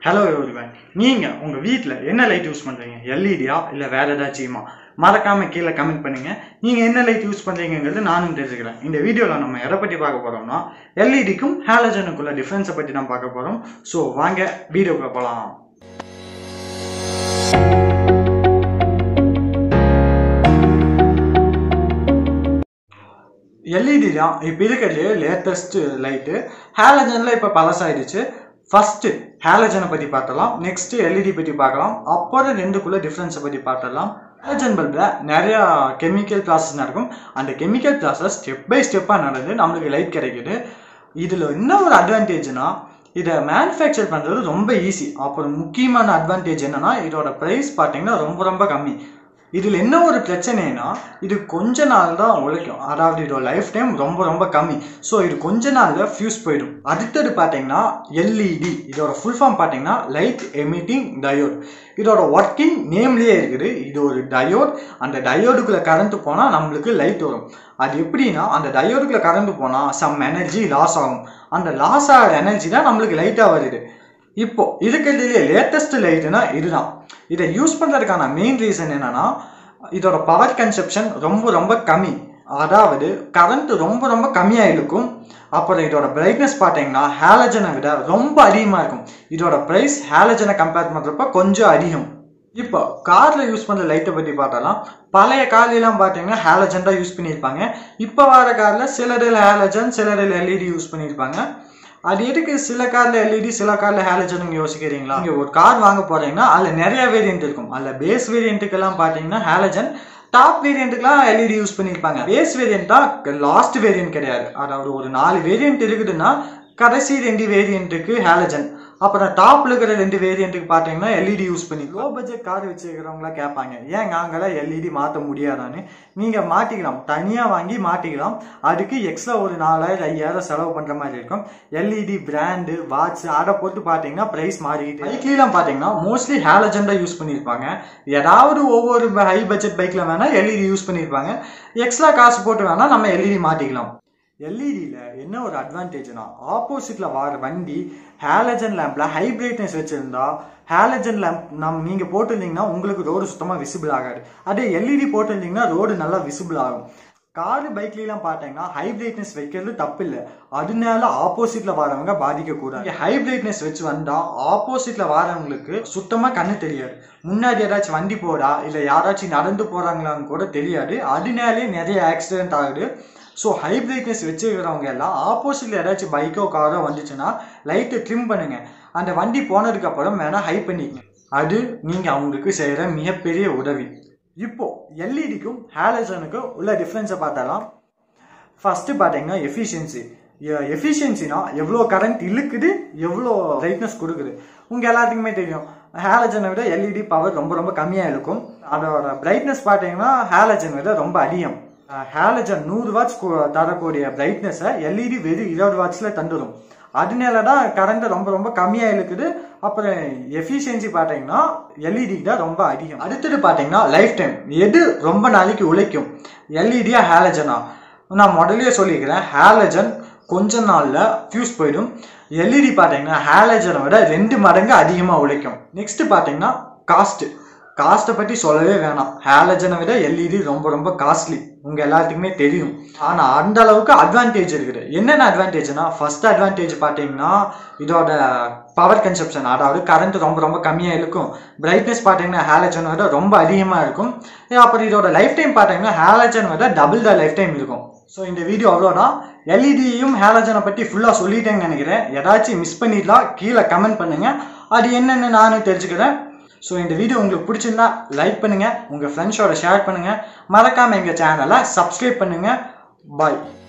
hello everyone நீங்கள் உங்கள் வீட்டில் என்ன லைட் யூஸ் பண்ணுறீங்க எல்இடியா இல்லை வேறு ஏதாச்சுமா மறக்காமல் கீழே கமெண்ட் பண்ணுங்கள் நீங்கள் என்ன லைட் யூஸ் பண்ணுறீங்கிறது நானும் தெரிஞ்சுக்கிறேன் இந்த வீடியோவில் நம்ம எதை பற்றி பார்க்க போகிறோம்னா எல்இடிக்கும் ஹேலஜனுக்குள்ள டிஃப்ரென்ஸை பற்றி தான் பார்க்க போகிறோம் ஸோ வாங்க வீடியோக்குள்ள போகலாம் எல்இடி தான் இப்போ இருக்கிறதுலே லேட்டஸ்ட் லைட்டு ஹேலஜனில் இப்போ பழசாயிடுச்சு ஃபஸ்ட்டு ஹேலஜனை பற்றி பார்த்தலாம் நெக்ஸ்ட்டு எல்இடி பற்றி பார்க்கலாம் அப்புறம் ரெண்டுக்குள்ளே டிஃப்ரென்ஸை பற்றி பார்த்தலாம் ஹேலஜன் பல்பில் நிறையா கெமிக்கல் ப்ராசஸ் நடக்கும் அந்த கெமிக்கல் ப்ராசஸ் ஸ்டெப் பை ஸ்டெப்பாக நடந்து நம்மளுக்கு லைட் கிடைக்குது இதில் என்ன ஒரு அட்வான்டேஜ்னா இதை மேனுஃபேக்சர் பண்ணுறது ரொம்ப ஈஸி அப்புறம் முக்கியமான அட்வான்டேஜ் என்னன்னா இதோட ப்ரைஸ் பார்த்தீங்கன்னா ரொம்ப ரொம்ப கம்மி இதில் என்ன ஒரு பிரச்சனைனா இது கொஞ்ச நாள் தான் உழைக்கும் அதாவது இதோட லைஃப் டைம் ரொம்ப ரொம்ப கம்மி ஸோ இது கொஞ்ச நாளில் ஃபியூஸ் போயிடும் அடுத்தது பார்த்தீங்கன்னா எல்இடி இதோட ஃபுல் ஃபார்ம் பார்த்தீங்கன்னா லைட் எமிட்டிங் டயோட் இதோட ஒர்க்கிங் நேம்லேயே இருக்குது இது ஒரு டயோட் அந்த டயோடுக்குள்ளே கரண்ட் போனால் நம்மளுக்கு லைட் வரும் அது எப்படின்னா அந்த டயோடுக்குள்ளே கரண்ட் போனால் சம் எனர்ஜி லாஸ் ஆகும் அந்த லாஸ் ஆகிற எனர்ஜி தான் நம்மளுக்கு லைட்டாக வருது இப்போ இருக்கிறதுலேயே லேட்டஸ்ட் லைட்டுனா இதுதான் இதை யூஸ் பண்ணுறதுக்கான மெயின் ரீசன் என்னன்னா இதோட பவர் கன்சப்ஷன் ரொம்ப ரொம்ப கம்மி அதாவது கரண்ட் ரொம்ப ரொம்ப கம்மியாக இருக்கும் அப்புறம் இதோட பிரைட்னஸ் பார்த்தீங்கன்னா ஹேலஜனை விட ரொம்ப அதிகமாக இருக்கும் இதோட ப்ரைஸ் ஹேலஜனை கம்பேர் பண்ணுறப்ப கொஞ்சம் அதிகம் இப்போ காரில் யூஸ் பண்ணுற லைட்டை பற்றி பார்த்தாலாம் பழைய கார்லாம் பார்த்தீங்கன்னா ஹேலஜன் தான் யூஸ் பண்ணியிருப்பாங்க இப்போ வர காரில் சிலரில் ஹேலஜன் சிலரில் எல்இடி யூஸ் பண்ணியிருப்பாங்க அது எதுக்கு சில காரில் எல்இடி சில காரில் ஹேலஜன் யோசிக்கிறீங்களா நீங்கள் ஒரு கார் வாங்க போகிறீங்கன்னா அதில் நிறைய வேரியன்ட் இருக்கும் அதில் பேஸ் வேரியண்ட்டுக்கெல்லாம் பார்த்தீங்கன்னா ஹேலஜன் டாப் வேரியண்ட்டுக்கெலாம் எல்இடி யூஸ் பண்ணியிருப்பாங்க பேஸ் வேரியண்ட் தான் லாஸ்ட் வேரியன்ட் கிடையாது அதாவது ஒரு நாலு வேரியன்ட் இருக்குதுன்னா கடைசி ரெண்டு வேரியண்ட்டுக்கு ஹேலஜன் அப்புறம் டாப்ல இருக்கிற ரெண்டு வேரியண்ட்டுக்கு பார்த்தீங்கன்னா எல்இடி யூஸ் பண்ணி லோ பட்ஜெட் கார் வச்சுருக்கிறவங்களாம் கேட்பாங்க ஏன் நாங்களாம் எல்இடி மாற்ற முடியாதான்னு நீங்கள் மாட்டிக்கலாம் தனியாக வாங்கி மாட்டிக்கலாம் அதுக்கு எக்ஸ்ட்ரா ஒரு நாலாயிரம் ஐயாயிரம் செலவு பண்ணுற மாதிரி இருக்கும் எல்இடி பிராண்டு வாட்ச் அதை போட்டு பார்த்தீங்கன்னா ப்ரைஸ் மாறிக்கிட்டு பைக்லாம் பார்த்தீங்கன்னா மோஸ்ட்லி ஹேலஜன் தான் யூஸ் பண்ணியிருப்பாங்க ஏதாவது ஒவ்வொரு ஹை பட்ஜெட் பைக்கில் வேணால் எல்இடி யூஸ் பண்ணியிருப்பாங்க எக்ஸ்ட்ரா காசு போட்டு வேணால் நம்ம எல்இடி மாட்டிக்கலாம் எல்இடியில் என்ன ஒரு அட்வான்டேஜ்னா ஆப்போசிட்டில் வர வண்டி ஹேலஜன் லேம்பில் ஹை பிரைட்னஸ் வச்சுருந்தா ஹேலஜன் லேம்ப் நம் நீங்கள் போட்டிருந்தீங்கன்னா உங்களுக்கு ரோடு சுத்தமாக விசிபிள் ஆகாது அதே எல்இடி போட்டிருந்தீங்கன்னா ரோடு நல்லா விசிபிள் ஆகும் காரு பைக்லாம் பார்த்தீங்கன்னா ஹை பிரைட்னஸ் வைக்கிறது தப்பு இல்லை அதனால ஆப்போசிட்ல வரவங்க பாதிக்கக்கூடாது ஹை பிரைட்னஸ் வச்சு வந்தா ஆப்போசிட்ல வரவங்களுக்கு சுத்தமா கண்ணு தெரியாது முன்னாடி ஏதாச்சும் வண்டி போடா இல்லை யாராச்சும் நடந்து போறாங்களான்னு கூட தெரியாது அதனாலே நிறைய ஆக்சிடென்ட் ஆகுது ஸோ ஹை பிரைட்னஸ் வச்சுருக்கிறவங்க எல்லாம் ஆப்போசிட்ல ஏதாச்சும் பைக்கோ காரோ வந்துச்சுன்னா லைட்டை ட்ரிம் பண்ணுங்க அந்த வண்டி போனதுக்கு அப்புறம் வேணா ஹை பண்ணிக்கங்க அது நீங்க அவங்களுக்கு செய்யற மிகப்பெரிய உதவி இப்போ எல்இடிக்கும் ஹேலஜனுக்கும் உள்ள டிஃப்ரென்ஸை பார்த்தாலாம் ஃபர்ஸ்ட் பார்த்தீங்கன்னா எஃபிஷியன்சி எஃபிஷியன்சினா எவ்வளோ கரண்ட் இழுக்குது எவ்வளோ பிரைட்னஸ் கொடுக்குது உங்கள் எல்லாத்துக்குமே தெரியும் ஹேலஜனை விட எல்இடி பவர் ரொம்ப ரொம்ப கம்மியாக இருக்கும் அதோட பிரைட்னஸ் பார்த்தீங்கன்னா ஹேலஜன் விட ரொம்ப அதிகம் ஹேலஜன் நூறு வாட்ஸ் தரக்கூடிய பிரைட்னஸை எல்இடி வெறும் இருபது வாட்ஸில் தந்துடும் அதனால தான் கரண்ட் ரொம்ப ரொம்ப கம்மியாக இழுக்குது அப்புறம் எஃபிஷியன்சி பார்த்தீங்கன்னா எல்இடிக்கு தான் ரொம்ப அதிகம் அடுத்தது பார்த்தீங்கன்னா லைஃப் டைம் எது ரொம்ப நாளைக்கு உழைக்கும் எல்இடியா ஹேலஜனா நான் முதல்லயே சொல்லிக்கிறேன் ஹேலஜன் கொஞ்ச நாளில் ஃபியூஸ் போயிடும் எல்இடி பார்த்தீங்கன்னா ஹேலஜனை விட ரெண்டு மடங்கு அதிகமாக உழைக்கும் நெக்ஸ்ட் பார்த்தீங்கன்னா காஸ்ட்டு காஸ்ட்டை பற்றி சொல்லவே வேணாம் ஹேலஜனை விட எல்இடி ரொம்ப ரொம்ப காஸ்ட்லி உங்கள் எல்லாத்துக்குமே தெரியும் ஆனால் அந்த அளவுக்கு அட்வான்டேஜ் இருக்குது என்னென்ன அட்வான்டேஜ்னா ஃபர்ஸ்ட் அட்வான்டேஜ் பார்த்தீங்கன்னா இதோட பவர் கன்சப்ஷன் அதாவது கரண்ட் ரொம்ப ரொம்ப கம்மியாக இருக்கும் பிரைட்னஸ் பார்த்தீங்கன்னா ஹேலஜன் விட ரொம்ப அதிகமாக இருக்கும் அப்புறம் இதோட லைஃப் டைம் பார்த்தீங்கன்னா ஹேலஜன் விட டபுள் த லைஃப் டைம் இருக்கும் ஸோ இந்த வீடியோ அவ்வளோதான் எல்இடியும் ஹேலஜனை பற்றி ஃபுல்லாக சொல்லிட்டேன்னு நினைக்கிறேன் ஏதாச்சும் மிஸ் பண்ணிடலாம் கீழே கமெண்ட் பண்ணுங்கள் அது என்னென்னு நானும் தெரிஞ்சுக்கிறேன் ஸோ இந்த வீடியோ உங்களுக்கு பிடிச்சிருந்தா லைக் பண்ணுங்கள் உங்கள் ஃப்ரெண்ட்ஸோட ஷேர் பண்ணுங்கள் மறக்காமல் எங்கள் சேனலை சப்ஸ்கிரைப் பண்ணுங்கள் பாய்